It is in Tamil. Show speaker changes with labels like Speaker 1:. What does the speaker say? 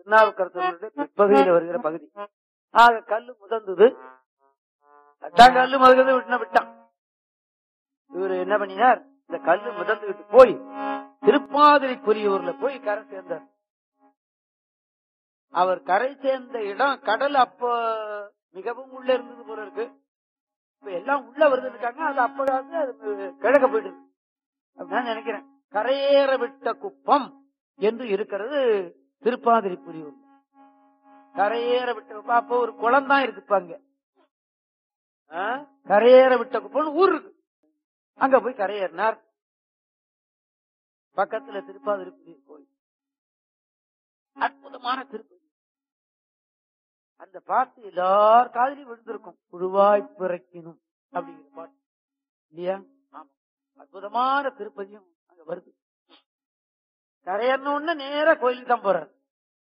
Speaker 1: திருநாவுக்கரசருடைய பிற்பகுதியில வருகிற பகுதி ஆக கல்லு முதந்தது அதான் கல்லு முதல்ல விட்டுன விட்டான் இவரு என்ன பண்ணினார் இந்த கல்லு முதந்துகிட்டு போய் திருப்பாதிரிக்குரியூர்ல போய் கரை சேர்ந்தார் அவர் கரை சேர்ந்த இடம் கடல் அப்ப மிகவும் உள்ள இருந்தது போல இருக்கு இப்ப எல்லாம் உள்ள வருதுன்னு அது அப்படாது அது கிழக்க போயிட்டு இருக்கு. அப்படின்னு நான் நினைக்கிறேன் கரையேற விட்ட குப்பம் என்று இருக்கிறது திருப்பாதிரிப்புரியூர் கரையேற விட்ட குப்பம் அப்போ ஒரு குளம் தான் இருக்குப்பா அங்க ஆ? கரையேற விட்ட குப்பம்னு ஊர் இருக்கு அங்க போய் கரையேறினார் பக்கத்துல திருப்பாதிரிப்புரியூர் கோயில் அற்புதமான திருப்பதி அந்த பாட்டு எல்லார் காதலையும் விழுந்திருக்கும் புழுவாய் பிறக்கினும் அப்படிங்கிற பாட்டு இல்லையா ஆமா அற்புதமான திருப்பதியும் அங்க வருது கரையேறணும்னு நேரா கோயிலுக்கு தான் போறாரு